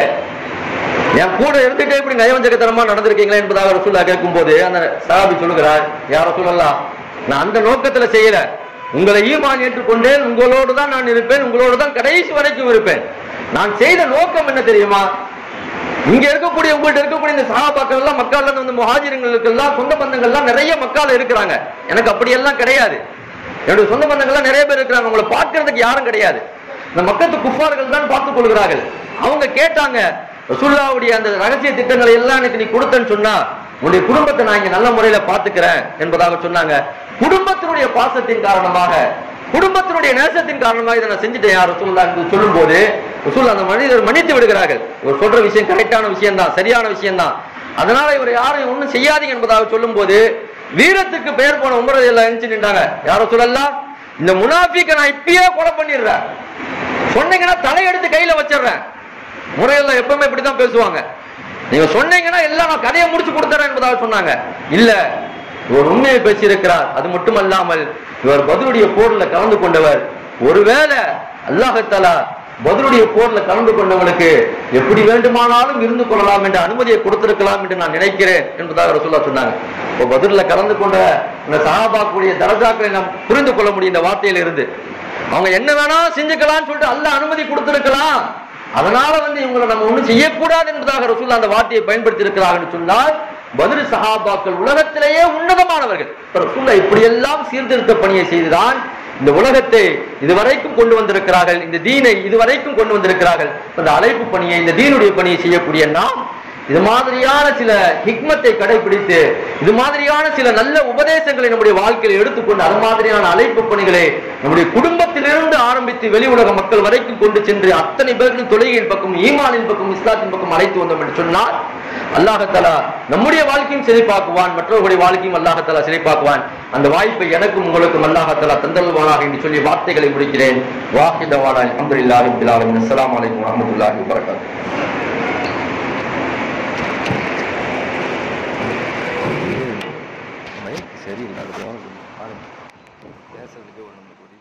என் கூட இருந்துட்டே இப்படி நயவஞ்சகத்தனமா நடந்திருக்கீங்களே என்பதாக ரசூல்லா கேட்கும்போது அந்த சஹாபி சொல்லுகிறார் யார சொல்லலாம் நான் அந்த நோக்கத்துல செய்யல உங்களை ஈமான் ஏற்றுக்கொண்டேன் உங்களோடு தான் நான் இருப்பேன் உங்களோடு தான் கடைசி வரைக்கும் இருப்பேன் நான் செய்த நோக்கம் என்ன தெரியுமா இங்க இருக்கக்கூடிய உங்கள்ட்ட இருக்கக்கூடிய இந்த சகாபாக்கள் எல்லாம் மக்கால இருந்து வந்து முஹாஜிர்களுக்கு எல்லாம் சொந்த பந்தங்கள் எல்லாம் நிறைய மக்கால இருக்கிறாங்க எனக்கு அப்படி எல்லாம் கிடையாது என்னுடைய சொந்த பந்தங்கள் எல்லாம் நிறைய பேர் இருக்கிறாங்க உங்களை பார்க்கறதுக்கு யாரும் கிடையாது இந்த மக்கத்து குஃபார்கள் தான் பார்த்துக் கொள்கிறார்கள் அவங்க கேட்டாங்க ரசூல்லாவுடைய அந்த ரகசிய திட்டங்களை எல்லாம் எனக்கு நீ கொடுத்தேன்னு சொன்னா உன்னுடைய குடும்பத்தை நான் இங்க நல்ல முறையில பாத்துக்கிறேன் என்பதாக சொன்னாங்க குடும்பத்தினுடைய பாசத்தின் காரணமாக குடும்பத்தினுடைய நேசத்தின் காரணமாக இதை நான் செஞ்சுட்டேன் யார் ரசூல்லா என்று சொல்லும் போது ரசூல் அந்த மனிதர் மன்னித்து விடுகிறார்கள் இவர் சொல்ற விஷயம் கரெக்டான விஷயம் தான் சரியான விஷயம் தான் அதனால இவர் யாரும் ஒன்றும் செய்யாதீங்க என்பதாக சொல்லும் போது வீரத்துக்கு பெயர் போன உமரது எல்லாம் எழுந்து நின்றாங்க யார சொல்லலாம் இந்த முனாஃபிக்க நான் இப்பயே கொலை பண்ணிடுறேன் சொன்னீங்கன்னா தலையெடுத்து கையில வச்சிடுறேன் முறையெல்லாம் எப்பவுமே இப்படிதான் பேசுவாங்க நீங்க சொன்னீங்கன்னா எல்லாம் நான் கதையை முடிச்சு கொடுத்துறேன் என்பதாக சொன்னாங்க இல்ல இவர் உண்மையை பேசியிருக்கிறார் அது மட்டுமல்லாமல் இவர் பதிலுடைய போர்ல கலந்து கொண்டவர் ஒருவேளை அல்லாஹத்தாலா பதிலுடைய போர்ல கலந்து கொண்டவனுக்கு எப்படி வேண்டுமானாலும் இருந்து கொள்ளலாம் என்ற அனுமதியை கொடுத்திருக்கலாம் என்று நான் நினைக்கிறேன் என்பதாக ரசூல்லா சொன்னாங்க இப்போ பதில கலந்து கொண்ட இந்த சஹாபாக்குடைய தரஜாக்களை நாம் புரிந்து கொள்ள முடியும் இந்த வார்த்தையில இருந்து அவங்க என்ன வேணா செஞ்சுக்கலாம்னு சொல்லிட்டு அல்லாஹ் அனுமதி கொடுத்திருக்கலாம் அதனால வந்து இவங்களை நம்ம ஒண்ணும் செய்யக்கூடாது என்பதாக ரசூல்லா அந்த வார்த்தையை பயன்படுத்தி இருக்கிறார்கள் சொன்னால் பதில் சஹாபாக்கள் உலகத்திலேயே உன்னதமானவர்கள் இப்ப ரசூல்லா இப்படியெல்லாம் சீர்திருத்த பணியை செய்துதான் இந்த உலகத்தை இதுவரைக்கும் கொண்டு வந்திருக்கிறார்கள் இந்த தீனை இதுவரைக்கும் கொண்டு வந்திருக்கிறார்கள் இந்த அழைப்பு பணியை இந்த தீனுடைய பணியை செய்யக்கூடிய நாம் இது மாதிரியான சில ஹிக்மத்தை கடைபிடித்து இது மாதிரியான சில நல்ல உபதேசங்களை நம்முடைய வாழ்க்கையில் எடுத்துக்கொண்டு அது மாதிரியான அழைப்பு பணிகளை நம்முடைய குடும்பத்திலிருந்து ஆரம்பித்து வெளி உலக மக்கள் வரைக்கும் கொண்டு சென்று அத்தனை பேர்களும் தொழுகையின் பக்கம் ஈமானின் பக்கம் இஸ்லாத்தின் பக்கம் அழைத்து வந்தோம் என்று சொன்னால் அல்லாஹத்தாலா நம்முடைய வாழ்க்கையும் சிறைப்பாக்குவான் மற்றவர்களுடைய வாழ்க்கையும் அல்லாஹத்தாலா சிறைப்பாக்குவான் அந்த வாய்ப்பை எனக்கும் உங்களுக்கும் அல்லாஹத்தாலா தந்தல்வானாக என்று சொல்லி வார்த்தைகளை முடிக்கிறேன் வாஹிதவானா அல்ஹம்துலில்லாஹி ரப்பில் ஆலமீன் அஸ்ஸலாமு அலைக்கும் வரஹ்மத்துல்லாஹி வபரகாத்துஹு மைக் சரி தெரியல அது போகணும் பாருங்க பேசுறதுக்கு ஒரு நம்மளுக்கு ஒரு